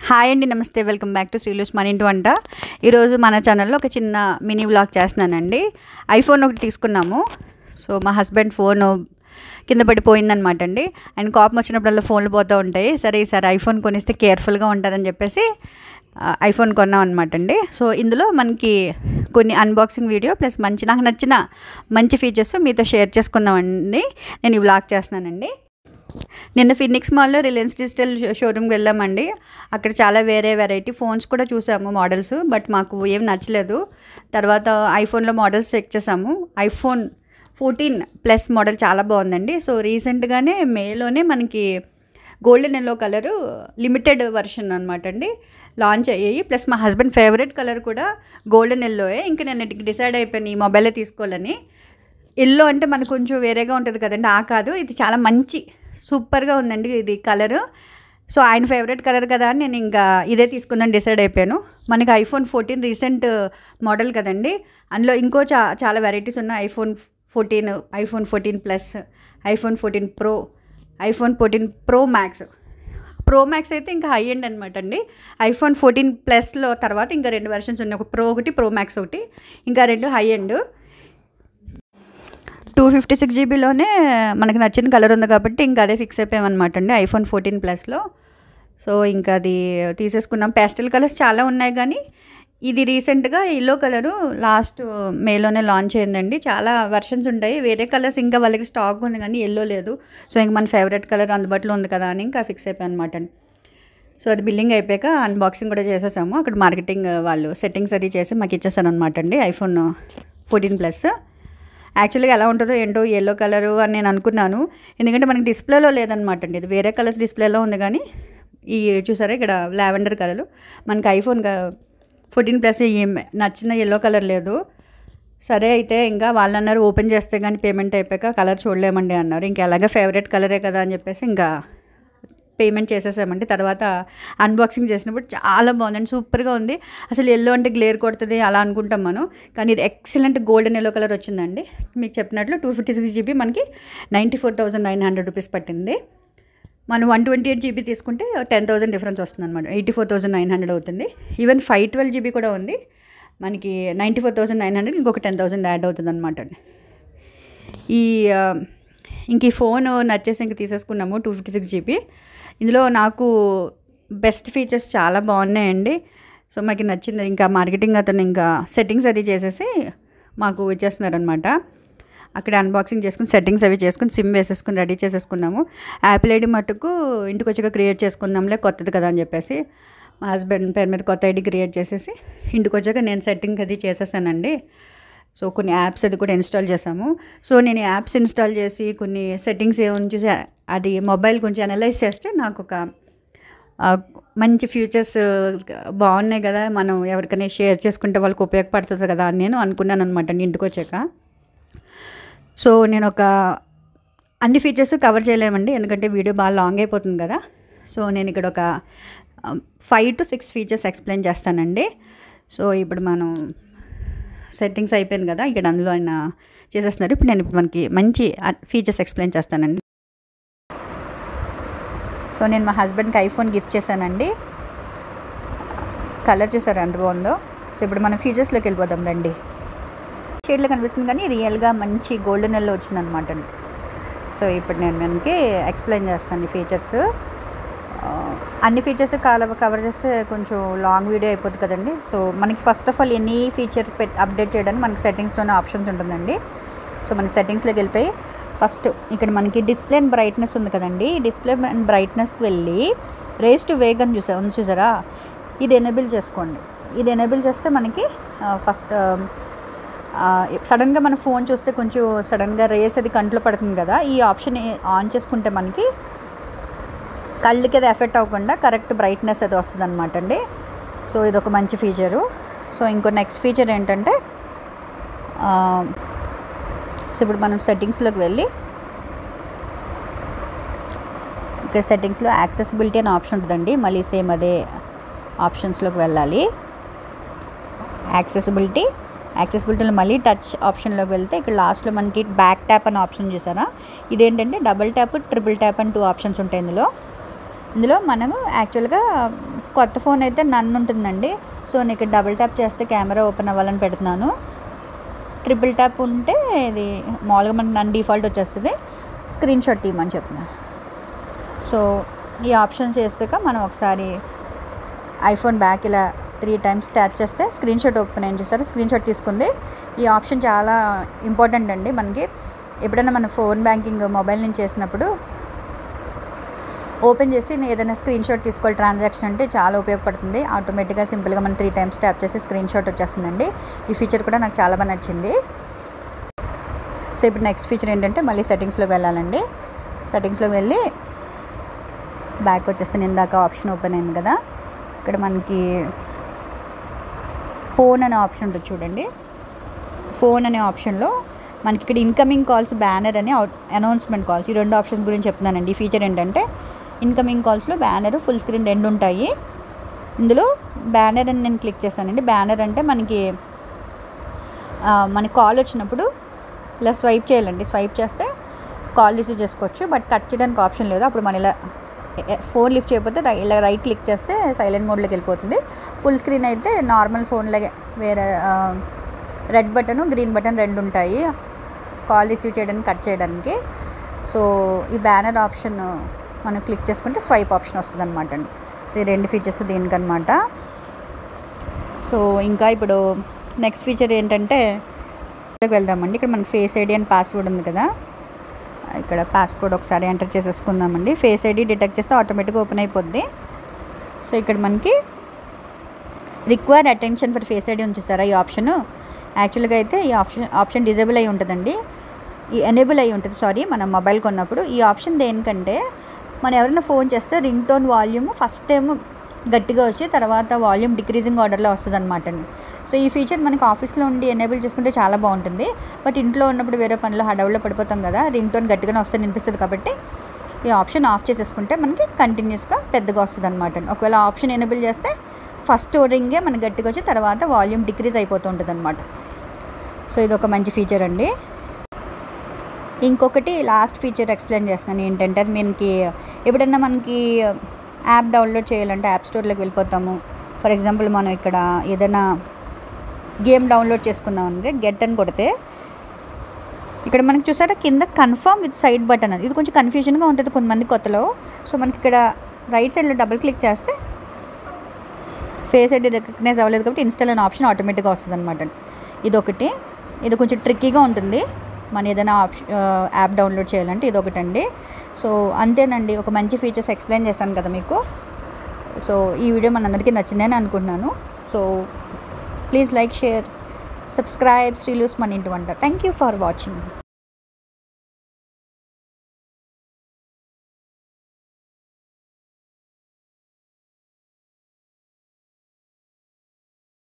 hi అండి నమస్తే welcome back to శ్రీలూస్ మన ఇంటి వంట ఈరోజు మన ఛానల్లో ఒక చిన్న మినీ వ్లాగ్ చేస్తున్నానండి ఐఫోన్ ఒకటి తీసుకున్నాము సో మా హస్బెండ్ ఫోన్ కింద పడిపోయిందనమాట అండి అండ్ కోపం వచ్చినప్పుడల్లా ఫోన్లు పోతూ ఉంటాయి సరే ఈసారి ఐఫోన్ కొనిస్తే కేర్ఫుల్గా ఉంటుందని చెప్పేసి ఆ, ఐఫోన్ కొన్నాం అనమాట అండి సో ఇందులో మనకి కొన్ని అన్బాక్సింగ్ వీడియో ప్లస్ మంచి నాకు నచ్చిన మంచి ఫీచర్స్ మీతో షేర్ చేసుకుందామండి నేను ఈ వ్లాగ్ చేస్తున్నానండి నిన్న ఫినిక్స్ మాల్లో రిలయన్స్ డిజిటల్ షో- షోరూమ్కి వెళ్ళామండి అక్కడ చాలా వేరే వెరైటీ ఫోన్స్ కూడా చూసాము మోడల్స్ బట్ మాకు ఏం నచ్చలేదు తర్వాత ఐఫోన్లో మోడల్స్ చెక్ చేసాము ఐఫోన్ ఫోర్టీన్ ప్లస్ మోడల్ చాలా బాగుందండి సో రీసెంట్గానే మేలోనే మనకి golden yellow colour limited version అనమాట అండి లాంచ్ అయ్యాయి ప్లస్ మా హస్బెండ్ ఫేవరెట్ కలర్ కూడా గోల్డెన్ ఎల్లోయే ఇంకా నేను డిసైడ్ అయిపోయాను ఈ మొబైలే తీసుకోవాలని ఎల్లో అంటే మనకు కొంచెం వేరేగా ఉంటుంది కదండి ఆ కాదు ఇది చాలా మంచి సూపర్గా ఉందండి ఇది కలరు సో ఆయన ఫేవరెట్ కలర్ కదా అని నేను ఇంకా ఇదే తీసుకుందని డిసైడ్ అయిపోయాను మనకి ఐఫోన్ ఫోర్టీన్ రీసెంట్ మోడల్ కదండి అందులో ఇంకో చా చాలా వెరైటీస్ ఉన్నాయి iPhone fourteen iPhone fourteen plus iPhone fourteen pro iPhone fourteen pro max pro max అయితే ఇంకా హై ఎండ్ అనమాట అండి ఐఫోన్ ఫోర్టీన్ ప్లస్లో తర్వాత ఇంకా రెండు వెర్షన్స్ ఉన్నాయి ఒక ప్రో ఒకటి ప్రో మ్యాక్స్ ఒకటి ఇంకా రెండు high end two fifty six జీబీలోనే మనకి నచ్చిన కలర్ ఉంది కాబట్టి ఇంకా అదే ఫిక్స్ అయిపోయామన్నమాట అండి ఐఫోన్ ఫోర్టీన్ ప్లస్లో సో ఇంకా అది తీసేసుకున్నాం ప్యాస్టల్ కలర్స్ చాలా ఉన్నాయి కానీ ఇది రీసెంట్గా ఎల్లో కలరు లాస్ట్ మేలోనే లాంచ్ అయిందండి చాలా వర్షన్స్ ఉంటాయి వేరే కలర్స్ ఇంకా వాళ్ళకి స్టాక్ ఉంది కానీ ఎల్లో లేదు సో ఇంక మన ఫేవరెట్ కలర్ అందుబాటులో ఉంది కదా అని ఇంకా ఫిక్స్ అయిపోయాను అనమాట అండి సో అది బిల్లింగ్ అయిపోయాక అన్బాక్సింగ్ కూడా చేసేసాము అక్కడ మార్కెటింగ్ వాళ్ళు సెట్టింగ్స్ అది చేసి మాకు ఇచ్చేసాను అనమాట అండి ఐఫోన్ ఫోర్టీన్ ప్లస్ యాక్చువల్గా ఎలా ఉంటుందో ఏంటో ఎల్లో కలరు అని నేను అనుకున్నాను ఎందుకంటే మనకి డిస్ప్లేలో లేదనమాట అండి ఇది వేరే కలర్స్ డిస్ప్లేలో ఉంది కానీ ఈ చూసారా ఇక్కడ లావెండర్ కలర్ మనకి ఐఫోన్ ఫోర్టీన్ ప్లస్ ఈ నచ్చిన ఎల్లో కలర్ లేదు సరే అయితే ఇంకా వాళ్ళు అన్నారు ఓపెన్ చేస్తే కానీ పేమెంట్ అయిపోయాక కలర్ చూడలేమండి అన్నారు ఇంకా ఎలాగ ఫేవరెట్ కలరే కదా అని చెప్పేసి ఇంకా పేమెంట్ చేసేసామండి తర్వాత అన్బాక్సింగ్ చేసినప్పుడు చాలా బాగుందండి సూపర్గా ఉంది అసలు ఎల్లో అంటే గ్లేర్ కొడుతుంది అలా అనుకుంటాం మనం కానీ ఇది ఎక్సలెంట్ గోల్డెన్ ఎల్లో కలర్ వచ్చిందండి మీకు చెప్పినట్లు టూ ఫిఫ్టీ సిక్స్ జీబీ మనకి ninety four thousand nine hundred rupees పట్టింది మనం వన్ ట్వంటీ ఎయిట్ జీబీ తీసుకుంటే టెన్ థౌసండ్ డిఫరెన్స్ వస్తుంది అనమాట eighty four thousand nine hundred అవుతుంది ఈవెన్ ఫైవ్ ట్వెల్వ్ జీబీ కూడా ఉంది మనకి ninety four thousand nine hundred ఇంకొక టెన్ థౌసండ్ యాడ్ అవుతుంది అనమాట అండి ఈ ఆ, ఇంక ఈ ఫోన్ నచ్చేసి ఇంక తీసేసుకున్నాము టూ ఫిఫ్టీ సిక్స్ జీబీ ఇందులో నాకు బెస్ట్ ఫీచర్స్ చాలా బాగున్నాయండి సో మాకు నచ్చింది ఇంకా మార్కెటింగ్ అతను ఇంకా సెట్టింగ్స్ అది చేసేసి మాకు ఇచ్చేస్తున్నారనమాట అక్కడ అన్బాక్సింగ్ చేసుకుని సెట్టింగ్స్ అవి చేసుకుని సిమ్ వేసేసుకుని రెడీ చేసేసుకున్నాము యాపిల్ ఐడి మట్టుకు ఇంటికి వచ్చాక క్రియేట్ చేసుకుందాంలే కొత్తది కదా అని చెప్పేసి మా హస్బెండ్ పేరు మీద కొత్త ఐడి క్రియేట్ చేసేసి ఇంటికి వచ్చాక నేను సెట్టింగ్ అది చేసేసానండి సో కొన్ని యాప్స్ అది కూడా ఇన్స్టాల్ చేసాము సో నేను యాప్స్ ఇన్స్టాల్ చేసి కొన్ని సెట్టింగ్స్ ఏమైనా చూసి అది మొబైల్ కొంచెం అనలైజ్ చేస్తే నాకు ఒక ఆ, మంచి ఫ్యూచర్స్ బాగున్నాయి కదా మనం ఎవరికైనా షేర్ చేసుకుంటే వాళ్ళకి ఉపయోగపడుతుంది కదా అని నేను అనుకున్నాను అనమాట ఇంటికి వచ్చాక సో నేను ఒక అన్ని ఫీచర్స్ కవర్ చేయలేమండి ఎందుకంటే వీడియో బాగా లాంగ్ అయిపోతుంది కదా సో నేను ఇక్కడ ఒక five to six features explain చేస్తానండి సో ఇప్పుడు మనం సెట్టింగ్స్ అయిపోయింది కదా ఇక్కడ అందులో ఆయన చేసేస్తున్నారు ఇప్పుడు నేను ఇప్పుడు మనకి మంచి ఫీచర్స్ ఎక్స్ప్లెయిన్ చేస్తానండి సో నేను మా హస్బెండ్కి ఐఫోన్ గిఫ్ట్ చేశానండి కలర్ చూసారు ఎంత బాగుందో సో ఇప్పుడు మనం ఫీచర్స్లోకి వెళ్ళిపోదాం రండి షేడ్లో కనిపిస్తుంది కానీ రియల్గా మంచి గోల్డెన్ ఎల్లో వచ్చిందనమాట అండి సో ఇప్పుడు నేను మనకి ఎక్స్ప్లెయిన్ చేస్తాను ఈ ఫీచర్స్ ఆ, అన్ని ఫీచర్స్ కాల కవర్ చేస్తే కొంచెం లాంగ్ వీడియో అయిపోతుంది కదండి సో మనకి first of all any feature పెట్ అప్డేట్ చేయడానికి మనకి సెట్టింగ్స్లోనే ఆప్షన్స్ ఉంటుందండి సో మన సెట్టింగ్స్లోకి వెళ్ళిపోయి ఫస్ట్ ఇక్కడ మనకి డిస్ప్లే అండ్ బ్రైట్నెస్ ఉంది కదండి డిస్ప్లే అండ్ బ్రైట్నెస్కి వెళ్ళి రేస్ టు వేగ్ అని చూసా ఉంది చూసారా ఇది ఎనేబుల్ చేసుకోండి ఇది ఎనేబుల్ చేస్తే మనకి ఫస్ట్ సడన్గా మన ఫోన్ చూస్తే కొంచెం సడన్గా రేస్ అది కంట్లో పడుతుంది కదా ఈ ఆప్షన్ ఆన్ చేసుకుంటే మనకి కళ్ళకి అది ఎఫెక్ట్ అవ్వకుండా కరెక్ట్ బ్రైట్నెస్ అది వస్తుంది అనమాట అండి సో ఇది ఒక మంచి ఫీచరు సో ఇంకో నెక్స్ట్ ఫీచర్ ఏంటంటే ఆ, సో ఇప్పుడు మనం సెట్టింగ్స్లోకి వెళ్ళి ఇక్కడ సెట్టింగ్స్లో యాక్సెసిబిలిటీ అనే ఆప్షన్ ఉంటుందండి మళ్ళీ సేమ్ అదే ఆప్షన్స్లోకి వెళ్ళాలి యాక్సెసిబిలిటీ యాక్సెసిబిలిటీలో మళ్ళీ టచ్ ఆప్షన్లోకి వెళ్తే ఇక్కడ లాస్ట్లో మనకి బ్యాక్ ట్యాప్ అనే ఆప్షన్ చూసారా ఇదేంటంటే డబుల్ ట్యాప్ ట్రిపుల్ ట్యాప్ అని టూ ఆప్షన్స్ ఉంటాయి ఇందులో ఇందులో మనము యాక్చువల్గా కొత్త ఫోన్ అయితే నన్ను ఉంటుందండి సో నేను ఇక్కడ డబుల్ ట్యాప్ చేస్తే కెమెరా ఓపెన్ అవ్వాలని పెడుతున్నాను ట్రిపుల్ ట్యాప్ ఉంటే ఇది మామూలుగా మనకి నన్ను డిఫాల్ట్ వచ్చేస్తుంది స్క్రీన్ షాట్ తీయమని చెప్పిన సో ఈ ఆప్షన్ చేసాక మనం ఒకసారి ఐఫోన్ బ్యాక్ ఇలా త్రీ టైమ్స్ ట్యాచ్ చేస్తే స్క్రీన్ షాట్ ఓపెన్ అయ్యి చూసారు స్క్రీన్ షాట్ తీసుకుంది ఈ ఆప్షన్ చాలా ఇంపార్టెంట్ అండి మనకి ఎప్పుడైనా మన ఫోన్ బ్యాంకింగ్ మొబైల్ నుంచి చేసినప్పుడు ఓపెన్ చేసి నేను ఏదైనా స్క్రీన్ షాట్ తీసుకోవాలి ట్రాన్సాక్షన్ అంటే చాలా ఉపయోగపడుతుంది ఆటోమేటిక్గా సింపుల్గా మనం త్రీ టైమ్స్ ట్యాప్ చేసి స్క్రీన్ షాట్ వచ్చేస్తుందండి ఈ ఫీచర్ కూడా నాకు చాలా బాగా నచ్చింది సో ఇప్పుడు నెక్స్ట్ ఫీచర్ ఏంటంటే మళ్ళీ సెట్టింగ్స్లోకి వెళ్ళాలండి సెట్టింగ్స్లోకి వెళ్ళి బ్యాక్ వచ్చేస్తాను ఇందాక ఆప్షన్ ఓపెన్ అయింది కదా ఇక్కడ మనకి ఫోన్ అనే ఆప్షన్ ఉంటుంది చూడండి ఫోన్ అనే ఆప్షన్లో మనకి ఇక్కడ ఇన్కమింగ్ కాల్స్ బ్యానర్ అని అనౌన్స్మెంట్ కాల్స్ ఈ రెండు ఆప్షన్స్ గురించి చెప్తున్నానండి ఈ ఫీచర్ ఏంటంటే ఇన్కమింగ్ కాల్స్లో బ్యానర్ ఫుల్ స్క్రీన్ రెండు ఉంటాయి ఇందులో బ్యానర్ అని నేను క్లిక్ చేశానండి బ్యానర్ అంటే మనకి ఆ, మనకి కాల్ వచ్చినప్పుడు ఇలా స్వైప్ చేయాలండి స్వైప్ చేస్తే కాల్ రిసీవ్ చేసుకోవచ్చు బట్ కట్ చేయడానికి ఆప్షన్ లేదు అప్పుడు మనం ఇలా ఫోన్ లిఫ్ట్ చేయకపోతే రై- ఇలా రైట్ క్లిక్ చేస్తే సైలెంట్ మోడ్లోకి వెళ్ళిపోతుంది ఫుల్ స్క్రీన్ అయితే నార్మల్ ఫోన్లాగే వేరే రెడ్ బటన్ గ్రీన్ బటన్ రెండు ఉంటాయి కాల్ రిసీవ్ చేయడానికి కట్ చేయడానికి సో ఈ బ్యానర్ ఆప్షన్ మనం క్లిక్ చేసుకుంటే స్వైప్ ఆప్షన్ వస్తుంది అనమాట అండి సో ఈ రెండు ఫీచర్స్ దీనికనమాట సో ఇంకా ఇప్పుడు నెక్స్ట్ ఫీచర్ ఏంటంటే ఇక్కడికి వెళ్దామండి ఇక్కడ మనకి ఫేస్ ఐడి అండ్ పాస్వర్డ్ ఉంది కదా ఇక్కడ పాస్వర్డ్ ఒకసారి ఎంటర్ చేసేసుకుందామండి ఫేస్ ఐడి డిటెక్ట్ చేస్తే ఆటోమేటిక్గా ఓపెన్ అయిపోద్ది సో ఇక్కడ మనకి require attention for face ID ఉంది చూసారా ఈ ఆప్షన్ యాక్చువల్గా అయితే ఈ ఆప్షన్ ఆప్షన్ డిజేబుల్ అయి ఉంటుందండి ఈ ఎనేబుల్ అయి ఉంటుంది సారీ మన మొబైల్ కొన్నప్పుడు ఈ ఆప్షన్ దేనికంటే మనం ఎవరైనా ఫోన్ చేస్తే ringtone volume first time గట్టిగా వచ్చి తర్వాత వాల్యూమ్ డిక్రీజింగ్ ఆర్డర్లో వస్తుంది అనమాట అండి సో ఈ ఫీచర్ మనకి ఆఫీస్లో ఉండి ఎనేబుల్ చేసుకుంటే చాలా బాగుంటుంది బట్ ఇంట్లో ఉన్నప్పుడు వేరే పనిలో హడవుల్లో పడిపోతాం కదా రింగ్ టోన్ గట్టిగానే వస్తే అనిపిస్తుంది కాబట్టి ఈ ఆప్షన్ ఆఫ్ చేసేసుకుంటే మనకి కంటిన్యూస్గా పెద్దగా వస్తుంది అనమాట ఒకవేళ ఆప్షన్ ఎనేబుల్ చేస్తే ఫస్ట్ రింగే మనకి గట్టిగా వచ్చి తర్వాత వాల్యూమ్ డిక్రీజ్ అయిపోతూ ఉంటుంది అనమాట సో ఇది ఒక మంచి ఫీచర్ అండి ఇంకొకటి లాస్ట్ ఫీచర్ ఎక్స్ప్లెయిన్ చేస్తున్నాను ఏంటంటే అది మనకి ఎప్పుడన్నా మనకి యాప్ డౌన్లోడ్ చేయాలంటే యాప్ స్టోర్లోకి వెళ్ళిపోతాము ఫర్ ఎగ్జాంపుల్ మనం ఇక్కడ ఏదైనా గేమ్ డౌన్లోడ్ చేసుకుందాం అంటే గెట్ అని కొడితే ఇక్కడ మనకి చూసారా కింద కన్ఫర్మ్ విత్ సైడ్ బటన్ అది ఇది కొంచెం కన్ఫ్యూజన్గా ఉంటుంది కొంతమంది కొత్తలో సో మనకి ఇక్కడ రైట్ సైడ్లో డబుల్ క్లిక్ చేస్తే ఫేస్ ఐడి రికగ్నైజ్ అవ్వలేదు కాబట్టి ఇన్స్టాల్ అనే ఆప్షన్ ఆటోమేటిక్గా వస్తుంది అనమాట ఇది ఒకటి ఇది కొంచెం ట్రిక్కీగా ఉంటుంది మన ఏదైనా ఆప్షన్ యాప్ డౌన్లోడ్ చేయాలంటే ఇది ఒకటండి సో అంతేనండి ఒక మంచి ఫీచర్స్ ఎక్స్ప్లెయిన్ చేశాను కదా మీకు సో ఈ వీడియో మనందరికీ నచ్చిందని అనుకుంటున్నాను so please like share subscribe Srilu's మన ఇంటి వంట థ్యాంక్ యూ ఫర్ వాచింగ్